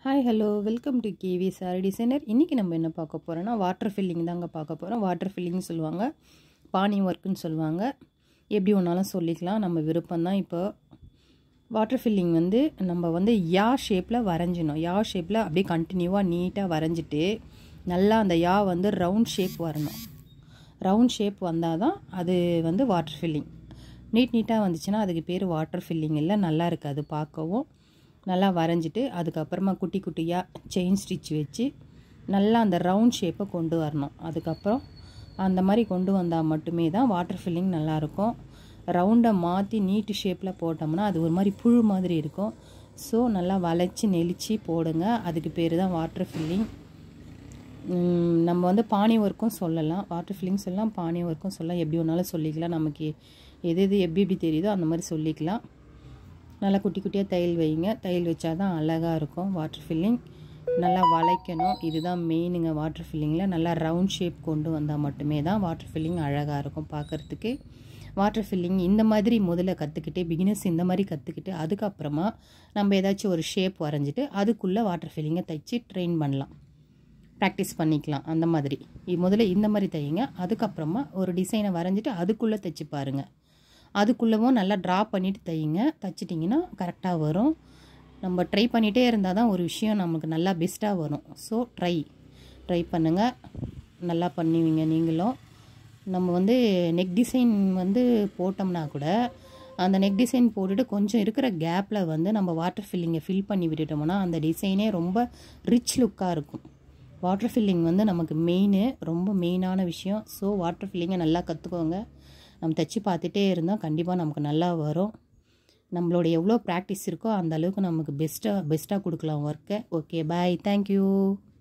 hi hello welcome to KV sari designer இன்றைக்கி நம்ம என்ன பார்க்க போகிறோன்னா வாட்டர் ஃபில்லிங் தாங்க பார்க்க போகிறோம் வாட்டர் ஃபில்லிங் சொல்லுவாங்க பானி ஒர்க்குன்னு சொல்லுவாங்க எப்படி ஒன்றாலும் சொல்லிக்கலாம் நம்ம விருப்பம் தான் இப்போ வாட்டர் ஃபில்லிங் வந்து நம்ம வந்து யா ஷேப்பில் வரைஞ்சிடணும் யா ஷேப்பில் அப்படியே கண்டினியூவாக நீட்டாக வரைஞ்சிட்டு நல்லா அந்த யா வந்து ரவுண்ட் ஷேப் வரணும் ரவுண்ட் ஷேப் வந்தால் தான் அது வந்து வாட்டர் ஃபில்லிங் நீட் நீட்டாக வந்துச்சுன்னா அதுக்கு பேர் வாட்டர் ஃபில்லிங் இல்லை நல்லா இருக்காது பார்க்கவும் நல்லா வரைஞ்சிட்டு அதுக்கப்புறமா குட்டி குட்டியாக செயின் ஸ்டிச் வச்சு நல்லா அந்த ரவுண்ட் ஷேப்பை கொண்டு வரணும் அதுக்கப்புறம் அந்த மாதிரி கொண்டு வந்தால் மட்டுமே தான் வாட்டர் ஃபில்லிங் நல்லாயிருக்கும் ரவுண்டை மாற்றி நீட்டு ஷேப்பில் போட்டோம்னா அது ஒரு மாதிரி புழு மாதிரி இருக்கும் ஸோ நல்லா வளைச்சி நெளிச்சு போடுங்க அதுக்கு பேர் தான் வாட்டர் ஃபில்லிங் நம்ம வந்து பானி ஒர்க்கும் சொல்லலாம் வாட்டர் ஃபில்லிங் சொல்லலாம் பானி ஒர்க்கும் சொல்லலாம் எப்படி ஒன்றாலும் சொல்லிக்கலாம் நமக்கு எது எது எப்படி எப்படி தெரியுதோ அந்த மாதிரி சொல்லிக்கலாம் நல்லா குட்டி குட்டியாக தையல் வைங்க தையல் வச்சா தான் அழகாக இருக்கும் வாட்டர் ஃபில்லிங் நல்லா வளைக்கணும் இதுதான் மெயினுங்க வாட்டர் ஃபில்லிங்கில் நல்லா ரவுண்ட் ஷேப் கொண்டு வந்தால் மட்டுமே தான் வாட்டர் ஃபில்லிங் அழகாக இருக்கும் பார்க்குறதுக்கு வாட்டர் ஃபில்லிங் இந்த மாதிரி முதல்ல கற்றுக்கிட்டு பிகினர்ஸ் இந்த மாதிரி கற்றுக்கிட்டு அதுக்கப்புறமா நம்ம ஏதாச்சும் ஒரு ஷேப் வரைஞ்சிட்டு அதுக்குள்ளே வாட்டர் ஃபில்லிங்கை தைச்சி ட்ரெயின் பண்ணலாம் ப்ராக்டிஸ் பண்ணிக்கலாம் அந்த மாதிரி முதல்ல இந்த மாதிரி தையுங்க அதுக்கப்புறமா ஒரு டிசைனை வரைஞ்சிட்டு அதுக்குள்ளே தைச்சி பாருங்கள் அதுக்குள்ளவும் நல்லா ட்ரா பண்ணிவிட்டு தையுங்க தைச்சிட்டிங்கன்னா கரெக்டாக வரும் நம்ம ட்ரை பண்ணிகிட்டே இருந்தால் தான் ஒரு விஷயம் நமக்கு நல்லா பெஸ்ட்டாக வரும் ஸோ ட்ரை ட்ரை பண்ணுங்கள் நல்லா பண்ணுவீங்க நீங்களும் நம்ம வந்து நெக் டிசைன் வந்து போட்டோம்னா கூட அந்த நெக் டிசைன் போட்டுட்டு கொஞ்சம் இருக்கிற கேப்பில் வந்து நம்ம வாட்டர் ஃபில்லிங்கை ஃபில் பண்ணி விட்டுட்டோம்னா அந்த டிசைனே ரொம்ப ரிச் லுக்காக இருக்கும் வாட்டர் ஃபில்லிங் வந்து நமக்கு மெயின் ரொம்ப மெயினான விஷயம் ஸோ வாட்டர் ஃபில்லிங்கை நல்லா கற்றுக்கோங்க நம்ம தைச்சி பார்த்துட்டே இருந்தால் கண்டிப்பாக நமக்கு நல்லா வரும் நம்மளோட எவ்வளோ ப்ராக்டிஸ் இருக்கோ அந்த அளவுக்கு நமக்கு பெஸ்ட்டாக பெஸ்ட்டாக கொடுக்கலாம் ஒர்க்கை ஓகே பாய் தேங்க்யூ